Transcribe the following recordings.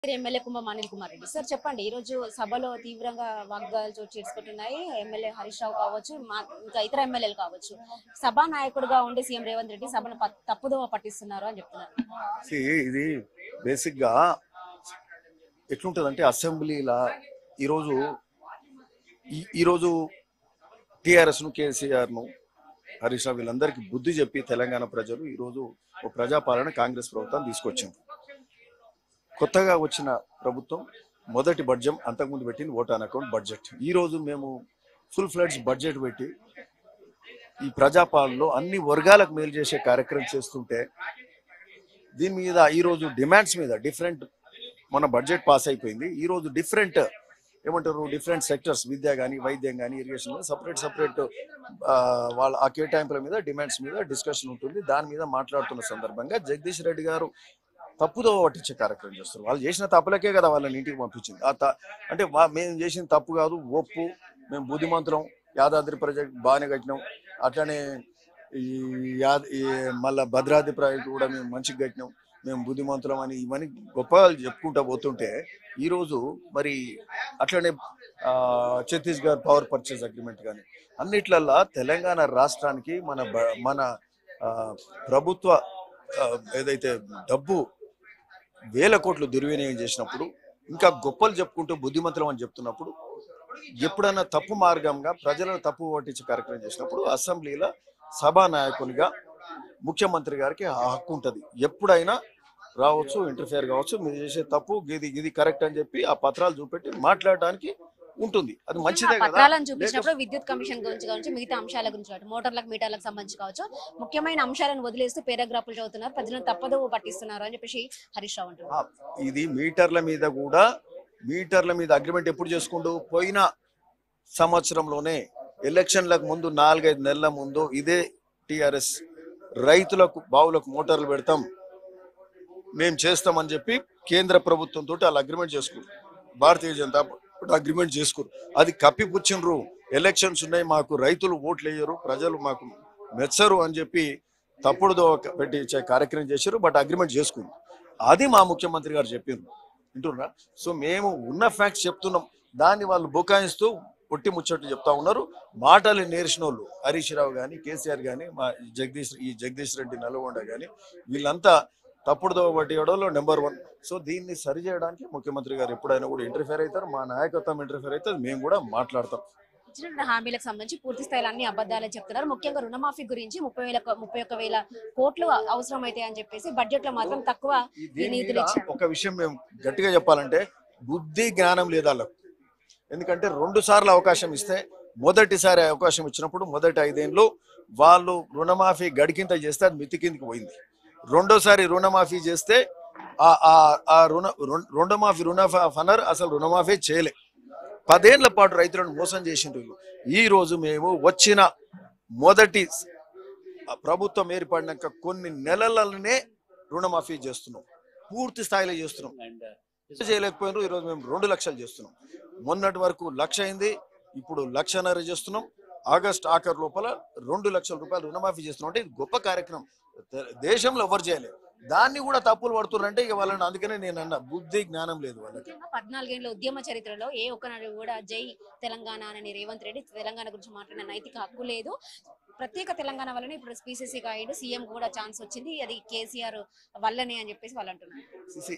MLA Kumbham Anil Kumar Reddy sir చెప్పండి ఈ రోజు సభలో తీవ్రంగా వాగ్దాలు చోటు చేసుకుంటున్నాయి ఎమ్మెల్యే హరీష్ రావు కావచ్చు మా- ఇంకా ఇతర ఎమ్మెల్యేలు కావచ్చు సభా నాయకుడిగా ఉండి సీఎం రేవంత్ రెడ్డి సభను ప- తప్పుదోవ పట్టిస్తున్నారు అని చెప్తున్నారు See, ఇది బేసిక్ గా ఎట్లుంటదంటే అసెంబ్లీలా ఈరోజు ఈ- ఈరోజు టిఆర్ఎస్ ను కేసీఆర్ ను హరీష్ రావు వీళ్ళందరికీ బుద్ధి చెప్పి తెలంగాణ ప్రజలు ఈరోజు ఓ ప్రజాపాలన కాంగ్రెస్ ప్రభుత్వం తీసుకొచ్చింది కొత్తగా వచ్చిన ప్రభుత్వం మొదటి బడ్జెట్ అంతకుముందు పెట్టింది ఓట్ ఆన్ అకౌంట్ బడ్జెట్ ఈ రోజు మేము ఫుల్ ఫ్లెడ్జ్ బడ్జెట్ పెట్టి ఈ ప్రజాపాలనలో అన్ని వర్గాలకు మేలు చేసే కార్యక్రమం చేస్తుంటే దీని మీద ఈ రోజు డిమాండ్స్ మీద డిఫరెంట్ మన బడ్జెట్ పాస్ అయిపోయింది ఈ రోజు డిఫరెంట్ ఏమంటారు డిఫరెంట్ సెక్టర్స్ విద్య కానీ వైద్యం కానీ ఇరిగేషన్ సపరేట్ సపరేట్ వాళ్ళ ఆ కేటాయింపుల మీద డిమాండ్స్ మీద డిస్కషన్ ఉంటుంది దాని మీద మాట్లాడుతున్న సందర్భంగా జగదీష్ రెడ్డి గారు తప్పుదో పట్టించే కార్యక్రమం చేస్తారు వాళ్ళు చేసిన తప్పులకే కదా వాళ్ళని ఇంటికి పంపించింది ఆ త- అంటే వా- మేము చేసిన తప్పు కాదు ఒప్పు మేము బుద్ధిమంతులం యాదాద్రి ప్రాజెక్ట్ బాగానే కట్టినాం అట్లనే ఈ యాద ఈ మళ్ళా భద్రాద్రి ప్రాజెక్ట్ కూడా మేము మంచిగా కట్టినాం మేము బుద్ధిమంతులం అని ఇవన్నీ గొప్పగా చెప్పుకుంటా పోతుంటే ఈరోజు మరి అట్లనే ఆ, ఛత్తీస్గఢ్ పవర్ పర్చేస్ అగ్రిమెంట్ కానీ అన్నిట్లల్లా తెలంగాణ రాష్ట్రానికి మన బ- మన ఆ, ప్రభుత్వ ఆ, ఏదైతే డబ్బు వేల కోట్లు దుర్వినియోగం చేసినప్పుడు ఇంకా గొప్పలు చెప్పుకుంటూ బుద్ధిమంతులం అని చెప్తున్నప్పుడు ఎప్పుడైనా తప్పు మార్గంగా ప్రజలను తప్పు పట్టించే కార్యక్రమం చేసినప్పుడు అసెంబ్లీలో సభా నాయకునిగా ముఖ్యమంత్రి గారికి ఆ హక్కు ఉంటుంది ఎప్పుడైనా రావచ్చు ఇంటర్ఫియర్ కావచ్చు మీరు చేసే తప్పు ఇది ఇది కరెక్ట్ అని చెప్పి ఆ పత్రాలు చూపెట్టి మాట్లాడడానికి ఉంటుంది అది మంచిదే ఆ కదా పత్రాలను చూపించినప్పుడు విద్యుత్ కమిషన్ గురించి కావచ్చు మిగతా అంశాల గురించి కావచ్చు మోటార్లకు మీటర్లకు సంబంధించి కావచ్చు ముఖ్యమైన అంశాలను వదిలేస్తూ పేరాగ్రాఫ్లు చదువుతున్నారు ప్రజలను తప్పదోవ పట్టిస్తున్నారు అని చెప్పేసి హరీష్ రావు అంటున్నారు ఆ, ఇది మీటర్ల మీద కూడా మీటర్ల మీద అగ్రిమెంట్ ఎప్పుడు చేసుకుంటూ పోయిన సంవత్సరంలోనే ఎలక్షన్లకు ముందు నాలుగైదు నెలల ముందు ఇదే టిఆర్ఎస్ రైతులకు బావులకు మోటార్లు పెడతాం మేము చేస్తామని చెప్పి కేంద్ర ప్రభుత్వంతో వాళ్ళు అగ్రిమెంట్ చేసుకున్నారు భారతీయ జనతా పార్టీ అగ్రిమెంట్ చేసుకురు అది కప్పిపుచ్చిండ్రు ఎలక్షన్స్ ఉన్నాయి మాకు రైతులు ఓట్లు వేయరు ప్రజలు మాకు మెచ్చరు అని చెప్పి తప్పుడుదో పెట్టి ఇచ్చే కార్యక్రమం చేశారు బట్ అగ్రిమెంట్ చేసుకుంది అది మా ముఖ్యమంత్రి గారు చెప్పారు వింటున్నారా సో మేము ఉన్న ఫ్యాక్ట్స్ చెప్తున్నాం దాన్ని వాళ్ళు బుకాయిస్తూ పొట్టి ముచ్చట్లు చెప్తా ఉన్నారు మాటలు నేర్చిన వాళ్ళు హరీష్ రావు కానీ కేసీఆర్ కానీ మా జగదీష్ ఈ జగదీష్ రెడ్డి నల్గొండ కానీ వీళ్ళంతా తప్పుడుదో పట్టేయడంలో నెంబర్ వన్ సో దీన్ని సరి చేయడానికి ముఖ్యమంత్రి గారు ఎప్పుడైనా కూడా ఇంటర్ఫేర్ అవుతారు మా నాయకత్వం ఇంటర్ఫేర్ అవుతుంది మేము కూడా మాట్లాడతాం ఇచ్చిన హామీలకు సంబంధించి పూర్తి స్థాయిలో అన్ని అబద్ధాలని చెప్తున్నారు ముఖ్యంగా రుణమాఫీ గురించి ముప్పై వేల ముప్పై ఒక్క వేల కోట్లు అవసరం అయితే అని చెప్పేసి బడ్జెట్ లో మాత్రం తక్కువ దీని నిధులు మీద ఇచ్చారు. ఒక విషయం మేము గట్టిగా చెప్పాలంటే బుద్ధి జ్ఞానం లేదు వాళ్ళకు ఎందుకంటే రెండు సార్లు అవకాశం ఇస్తే మొదటిసారి అవకాశం ఇచ్చినప్పుడు మొదటి ఐదేళ్ళు వాళ్ళు రుణమాఫీ గడికింత చేస్తే అది మితి కిందికి పోయింది రెండోసారి రుణమాఫీ చేస్తే ఆ ఆ- ఆ రుణ రుణ- రుణమాఫీ రుణ ఫనర్ అసలు రుణమాఫీ చేయలే పదేళ్ల పాటు రైతులను మోసం చేసిండ్రు వీళ్ళు. ఈ రోజు మేము వచ్చిన మొదటి ఆ ప్రభుత్వం ఏర్పడినాక కొన్ని నెలలనే రుణమాఫీ చేస్తున్నాం పూర్తి స్థాయిలో చేస్తున్నాం చేయలేకపోయినారు ఈరోజు మేము రెండు లక్షలు చేస్తున్నాం మొన్నటి వరకు లక్ష అయింది ఇప్పుడు లక్షన్నర చేస్తున్నాం ఆగస్ట్ ఆఖరు లోపల రెండు లక్షల రూపాయలు రుణమాఫీ చేస్తున్నాం అంటే ఇది గొప్ప కార్యక్రమం దే- దేశంలో ఎవరు చేయలేదు దాన్ని కూడా తప్పులు పడుతున్నారంటే ఇక వాళ్ళని అందుకనే నేను అన్న బుద్ధి జ్ఞానం లేదు వాళ్ళకి ముఖ్యంగా పద్నాలుగేళ్ల ఉద్యమ చరిత్రలో ఏ ఒక్కనాడు కూడా జై తెలంగాణ అని రేవంత్ రెడ్డి తెలంగాణ గురించి మాట్లాడిన నైతిక హక్కు లేదు ప్రత్యేక తెలంగాణ వల్లనే ఇప్పుడు స్పీసీసీ అయ్యాడు సీఎం కూడా ఛాన్స్ వచ్చింది అది కేసీఆర్ వల్లనే అని చెప్పేసి వాళ్ళు అంటున్నారు సిసి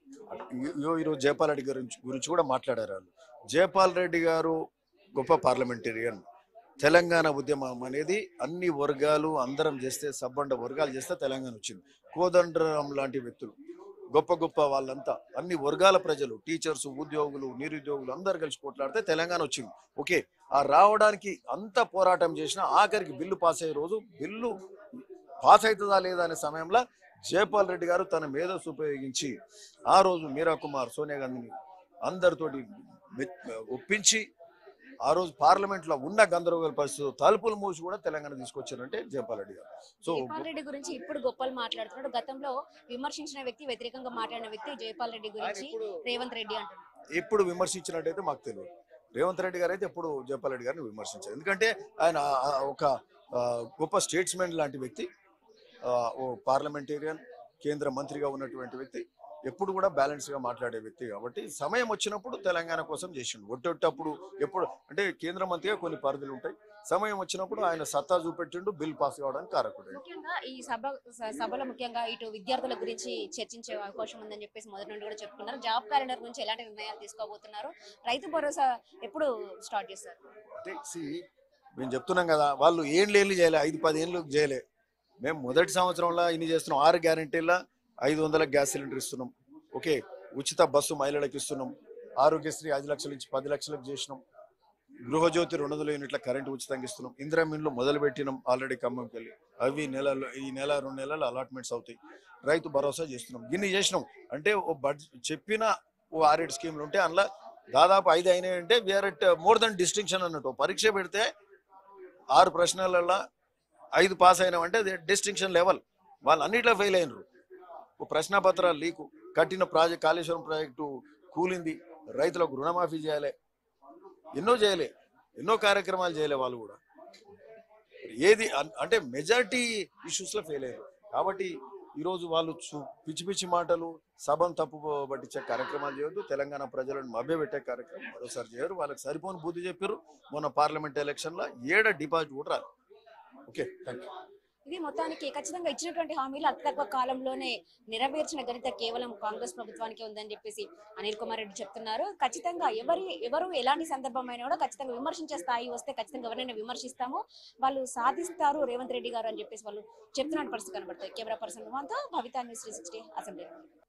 ఈ- ఈరోజు జయపాల్ రెడ్డి గురించి గురించి కూడా మాట్లాడారు వాళ్ళు జయపాల్ రెడ్డి గారు గొప్ప పార్లమెంటేరియన్ తెలంగాణ ఉద్యమం అనేది అన్ని వర్గాలు అందరం చేస్తే సబ్బండ వర్గాలు చేస్తే తెలంగాణ వచ్చింది కోదండరాం లాంటి వ్యక్తులు గొప్ప గొప్ప వాళ్ళంతా అన్ని వర్గాల ప్రజలు టీచర్స్ ఉద్యోగులు నిరుద్యోగులు అందరు కలిసి కొట్లాడితే తెలంగాణ వచ్చింది ఓకే ఆ రావడానికి అంత పోరాటం చేసిన ఆఖరికి బిల్లు పాస్ అయ్యే రోజు బిల్లు పాస్ అవుతుందా లేదా అనే సమయంలో జయపాల్ రెడ్డి గారు తన మేధస్సు ఉపయోగించి ఆ రోజు మీరా కుమార్ సోనియా గాంధీని అందరితోటి మె- ఒప్పించి ఆ రోజు పార్లమెంట్ లో ఉన్న గందరగోళ పరిస్థితులు తలుపులు మూసి కూడా తెలంగాణ తీసుకొచ్చారంటే జయపాల్ రెడ్డి గారు సో జైపాల్ రెడ్డి గురించి ఇప్పుడు గొప్పలు మాట్లాడుతున్నాడు గతంలో విమర్శించిన వ్యక్తి వ్యతిరేకంగా మాట్లాడిన వ్యక్తి జైపాల్ రెడ్డి గురించి రేవంత్ రెడ్డి అంటున్నారు ఎప్పుడు విమర్శించినట్టయితే మాకు తెలియదు రేవంత్ రెడ్డి గారు అయితే ఎప్పుడు జయపాల్ రెడ్డి గారిని విమర్శించారు ఎందుకంటే ఆయన ఆ, ఒక ఆ, గొప్ప స్టేట్స్మెన్ లాంటి వ్యక్తి ఆ, ఓ పార్లమెంటేరియన్ కేంద్ర మంత్రిగా ఉన్నటువంటి వ్యక్తి ఎప్పుడు కూడా బ్యాలెన్స్ గా మాట్లాడే వ్యక్తి కాబట్టి సమయం వచ్చినప్పుడు తెలంగాణ కోసం చేసిండు ఒట్టొట్టప్పుడు ఎప్పుడు అంటే కేంద్ర మంత్రిగా కొన్ని పరిధులు ఉంటాయి సమయం వచ్చినప్పుడు ఆయన సత్తా చూపెట్టిండు బిల్ పాస్ కావడానికి కారకుడు ముఖ్యంగా ఈ సభ స- సభలో ముఖ్యంగా ఇటు విద్యార్థుల గురించి చర్చించే అవకాశం ఉందని చెప్పేసి మొదటి నుండి కూడా చెప్పుకున్నారు జాబ్ క్యాలెండర్ గురించి ఎలాంటి నిర్ణయాలు తీసుకోబోతున్నారు రైతు భరోసా ఎప్పుడు స్టార్ట్ చేస్తారు అంటే see, మేము చెప్తున్నాం కదా వాళ్ళు ఏం లేని చేయలే ఐదు పది ఏళ్ళు చేయలే మేము మొదటి సంవత్సరంలో ఇన్ని చేస్తున్నాం ఆరు గ్యారంటీల ఐదు వందల గ్యాస్ సిలిండర్ ఇస్తున్నాం ఓకే ఉచిత బస్సు మహిళలకు ఇస్తున్నాం ఆరోగ్యశ్రీ ఐదు లక్షల నుంచి పది లక్షలకు చేసినాం గృహజ్యోతి రెండు వందల యూనిట్ల కరెంట్ ఉచితంగా ఇస్తున్నాం ఇందిరా మిన్లు మొదలు పెట్టినాం ఆల్రెడీ ఖమ్మంకి వెళ్ళి అవి నెలలో ఈ నెల రెండు నెలలు అలాట్మెంట్స్ అవుతాయి రైతు భరోసా చేస్తున్నాం గిన్ని చేసినాం అంటే ఓ బడ్జెట్ చెప్పిన ఓ ఆరేడు స్కీమ్లు ఉంటే అందులో దాదాపు ఐదు అయినాయి అంటే we are at more then distinction అన్నట్టు ఓ పరీక్ష పెడితే ఆరు ప్రశ్నలలో ఐదు పాస్ అయినామంటే అది డిస్టింక్షన్ లెవెల్ వాళ్ళు అన్నిట్లో ఫెయిల్ అయినరు ఓ ప్రశ్నపత్రాలు లీకు కట్టిన ప్రాజెక్ట్ కాళేశ్వరం ప్రాజెక్టు కూలింది రైతులకు రుణమాఫీ చేయాలి ఎన్నో చేయలే ఎన్నో కార్యక్రమాలు చేయలే వాళ్ళు కూడా ఏది అన్- అంటే మెజారిటీ ఇష్యూస్ లో ఫెయిల్ అయ్యారు కాబట్టి ఈరోజు వాళ్ళు చు- పిచ్చి పిచ్చి మాటలు సభను తప్పు పట్టించే కార్యక్రమాలు చేయొద్దు తెలంగాణ ప్రజలను మభ్యపెట్టే కార్యక్రమం మరోసారి చేయరు వాళ్ళకి సరిపోని బుద్ధి చెప్పారు మొన్న పార్లమెంట్ ఎలక్షన్ లో ఏడ డిపాజిట్ కూడా రాదు ఓకే థ్యాంక్ యూ ఇది మొత్తానికి ఖచ్చితంగా ఇచ్చినటువంటి హామీలు అతి తక్కువ కాలంలోనే నెరవేర్చిన ఘనత కేవలం కాంగ్రెస్ ప్రభుత్వానికి ఉందని చెప్పేసి అనిల్ కుమార్ రెడ్డి చెప్తున్నారు ఖచ్చితంగా ఎవరి ఎవరు ఎలాంటి సందర్భమైనా కూడా ఖచ్చితంగా విమర్శించే స్థాయి వస్తే ఖచ్చితంగా ఎవరైనా విమర్శిస్తాము వాళ్ళు సాధిస్తారు రేవంత్ రెడ్డి గారు అని చెప్పేసి వాళ్ళు చెప్తున్న పరిస్థితి కనబడుతుంది కెమెరా పర్సన్ అంతా Bhavitha news three sixty assembly